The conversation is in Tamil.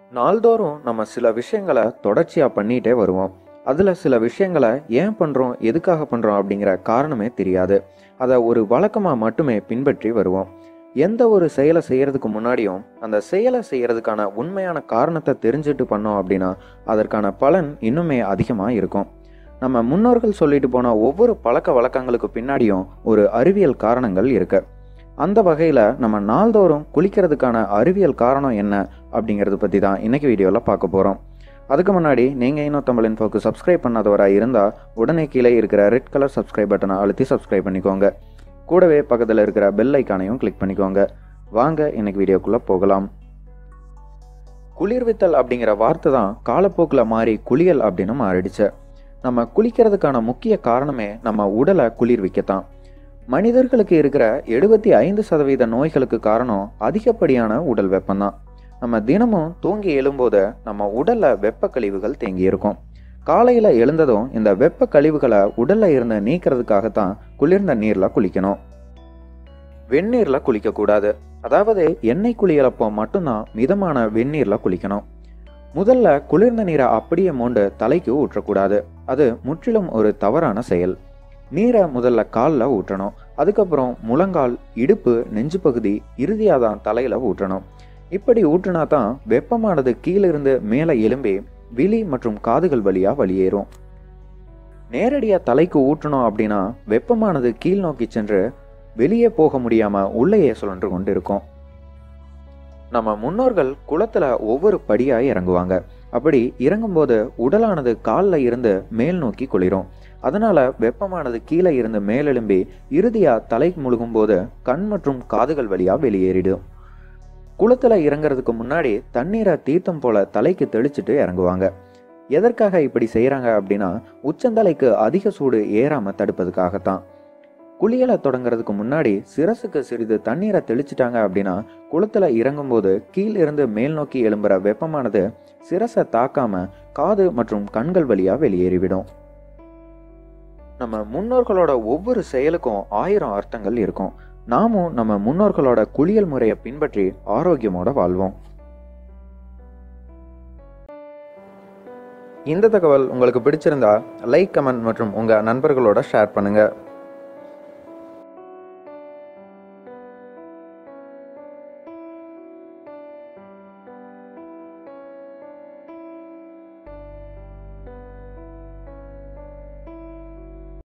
நாள்தோறும் நம்ம சில விஷயங்களை தொடர்ச்சியாக பண்ணிகிட்டே வருவோம் அதில் சில விஷயங்களை ஏன் பண்ணுறோம் எதுக்காக பண்ணுறோம் அப்படிங்கிற காரணமே தெரியாது அதை ஒரு வழக்கமாக மட்டுமே பின்பற்றி வருவோம் எந்த ஒரு செயலை செய்யறதுக்கு முன்னாடியும் அந்த செயலை செய்யறதுக்கான உண்மையான காரணத்தை தெரிஞ்சுட்டு பண்ணோம் அப்படின்னா அதற்கான பலன் இன்னுமே அதிகமாக இருக்கும் நம்ம முன்னோர்கள் சொல்லிட்டு போன ஒவ்வொரு பழக்க வழக்கங்களுக்கு பின்னாடியும் ஒரு அறிவியல் காரணங்கள் இருக்கு அந்த வகையில் நம்ம நாள்தோறும் குளிக்கிறதுக்கான அறிவியல் காரணம் என்ன அப்படிங்கிறத பற்றி தான் இன்னைக்கு வீடியோவில் பார்க்க போகிறோம் அதுக்கு முன்னாடி நீங்கள் இன்னும் தமிழ் இன்ஃபோக்கு சப்ஸ்கிரைப் பண்ணாதவராக இருந்தால் உடனே கீழே இருக்கிற ரெட் கலர் சப்ஸ்கிரைப் பட்டனை அழுத்தி சப்ஸ்கிரைப் பண்ணிக்கோங்க கூடவே பக்கத்தில் இருக்கிற பெல் ஐக்கானையும் கிளிக் பண்ணிக்கோங்க வாங்க இன்னைக்கு வீடியோக்குள்ளே போகலாம் குளிர்வித்தல் அப்படிங்கிற வார்த்தை தான் காலப்போக்கில் மாறி குளியல் அப்படின்னு மாறிடுச்சு நம்ம குளிக்கிறதுக்கான முக்கிய காரணமே நம்ம உடலை குளிர்விக்கத்தான் மனிதர்களுக்கு இருக்கிற எழுபத்தி ஐந்து சதவீத நோய்களுக்கு காரணம் அதிகப்படியான உடல் வெப்பம்தான் நம்ம தினமும் தூங்கி எழும்போது நம்ம உடல்ல வெப்ப கழிவுகள் தேங்கி இருக்கும் காலையில எழுந்ததும் இந்த வெப்ப கழிவுகளை உடல்ல இருந்து நீக்கிறதுக்காகத்தான் குளிர்ந்த நீர்ல குளிக்கணும் வெந்நீர்ல குளிக்க கூடாது அதாவது எண்ணெய் குளியலப்போ மட்டும்தான் மிதமான வெந்நீர்ல குளிக்கணும் முதல்ல குளிர்ந்த நீரை அப்படியே மோண்டு தலைக்கு ஊற்றக்கூடாது அது முற்றிலும் ஒரு தவறான செயல் நீரை முதல்ல காலில் ஊற்றணும் அதுக்கப்புறம் முழங்கால் இடுப்பு நெஞ்சு பகுதி இறுதியாக தான் தலையில் ஊற்றணும் இப்படி ஊற்றினா தான் வெப்பமானது கீழிருந்து மேலே எலும்பி விழி மற்றும் காதுகள் வழியாக வெளியேறும் நேரடியாக தலைக்கு ஊற்றணும் அப்படின்னா வெப்பமானது கீழ் நோக்கி சென்று வெளியே போக முடியாமல் உள்ளேயே சுழன்று கொண்டு இருக்கும் நம்ம முன்னோர்கள் குளத்துல ஒவ்வொரு படியாக இறங்குவாங்க அப்படி இறங்கும்போது உடலானது காலில் இருந்து மேல் நோக்கி குளிரும் அதனால வெப்பமானது கீழே இருந்து மேலெலும்பி இறுதியா தலை முழுகும் போது கண் மற்றும் காதுகள் வழியா வெளியேறிடும் குளத்துல இறங்குறதுக்கு முன்னாடி தண்ணீரை தீர்த்தம் போல தலைக்கு தெளிச்சுட்டு இறங்குவாங்க எதற்காக இப்படி செய்யறாங்க அப்படின்னா உச்சந்தலைக்கு அதிக சூடு ஏறாம தடுப்பதுக்காகத்தான் குளியலை தொடங்குறதுக்கு முன்னாடி சிரசுக்கு சிறிது தண்ணீரை தெளிச்சிட்டாங்க அப்படின்னா குளத்துல இறங்கும்போது கீழ் இருந்து மேல் நோக்கி எழும்புற வெப்பமானது சிரசை தாக்காம காது மற்றும் கண்கள் வழியா வெளியேறிவிடும் நம்ம முன்னோர்களோட ஒவ்வொரு செயலுக்கும் ஆயிரம் அர்த்தங்கள் இருக்கும் நாமும் நம்ம முன்னோர்களோட குளியல் முறையை பின்பற்றி ஆரோக்கியமோட வாழ்வோம் இந்த தகவல் உங்களுக்கு பிடிச்சிருந்தா லைக் கமெண்ட் மற்றும் உங்க நண்பர்களோட ஷேர் பண்ணுங்க